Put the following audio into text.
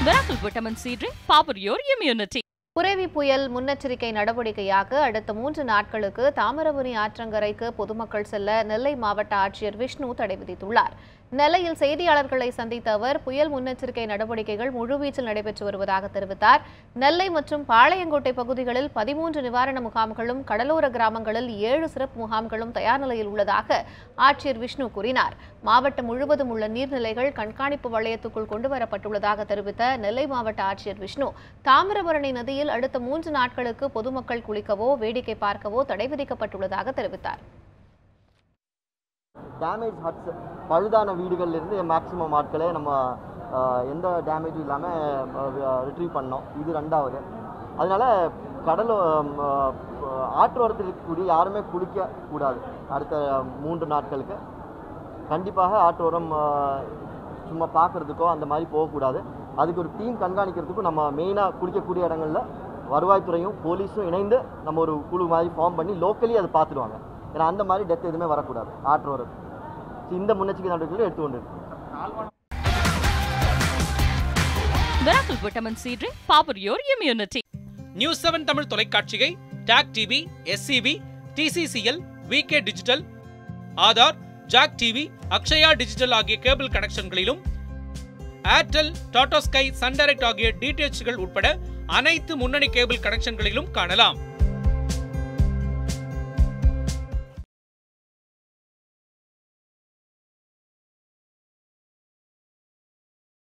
Miracle Vitamin C drink, power your immunity. புரவி புயல் முன்னெச்சரிக்கை நடவடிக்கையாக அடுத்த மூன்று நாட்களுக்கு தாமிரபரணி ஆற்றங்கரைக்கு பொதுமக்கள் செல்ல நெல்லை மாவட்ட ஆட்சியர் விஷ்ணு தடை விதித்துள்ளார் நெல்லையில் செய்தியாளர்களை சந்தித்த அவர் புயல் முன்னெச்சரிக்கை நடவடிக்கைகள் முழுவீச்சில் நடைபெற்று வருவதாக தெரிவித்தார் நெல்லை மற்றும் பாளையங்கோட்டை பகுதிகளில் பதிமூன்று நிவாரண முகாம்களும் கடலோர கிராமங்களில் ஏழு சிறப்பு முகாம்களும் தயார் நிலையில் உள்ளதாக ஆட்சியர் விஷ்ணு கூறினார் மாவட்டம் முழுவதும் உள்ள நீர்நிலைகள் கண்காணிப்பு வளையத்துக்குள் கொண்டுவரப்பட்டுள்ளதாக தெரிவித்த நெல்லை மாவட்ட ஆட்சியர் விஷ்ணு தாமிரபரணி நதியில் அடுத்த மூன்று நாட்களுக்கு பொதுமக்கள் குளிக்கவோ வேடிக்கை பார்க்கவோ தடை விதிக்கப்பட்டுள்ளதாக தெரிவித்தார் டேமேஜ் ஹட்ஸ் பழுதான வீடுகள்ல இருந்து மேக்ஸிமம் ஆட்களை நம்ம அஹ், எந்த டேமேஜும் இல்லாமல் ரிட்ரீவ் பண்ணோம் இது ரெண்டாவது அதனால கடல் அஹ், ஆற்றோரத்தில் இருக்கக்கூடிய யாருமே குளிக்க கூடாது அடுத்த மூன்று நாட்களுக்கு கண்டிப்பாக ஆற்றோரம் அஹ், சும்மா பார்க்குறதுக்கோ அந்த மாதிரி போகக்கூடாது அதுக்கு ஒரு டீம் கண்காணிக்கிறதுக்கும் நம்ம மெயினாக குளிக்கக்கூடிய இடங்களில் வருவாய்த்துறையும் போலீஸும் இணைந்து நம்ம ஒரு குழு மாதிரி ஃபார்ம் பண்ணி லோக்கலி அதை பார்த்துடுவாங்க ஏன்னா அந்த மாதிரி டெத் எதுவுமே வரக்கூடாது ஆற்றோரம் இந்த முன்னெச்சரிக்கை நடவடிக்கைகளை எடுத்துக்கொண்டு இருக்கு. Miracle Vitamin C drink, power your immunity. News seven Tamil தொலைக்காட்சியை TAC TV SCV TCCL VK digital Aadhaar Jack TV Akshaya digital ஆகிய கேபிள் கனெக்ஷன்களிலும் Airtel Tata Sky Sun Direct ஆகிய டிடிஎச்கள் உட்பட அனைத்து முன்னணி கேபிள் கனெக்ஷன்களிலும் காணலாம்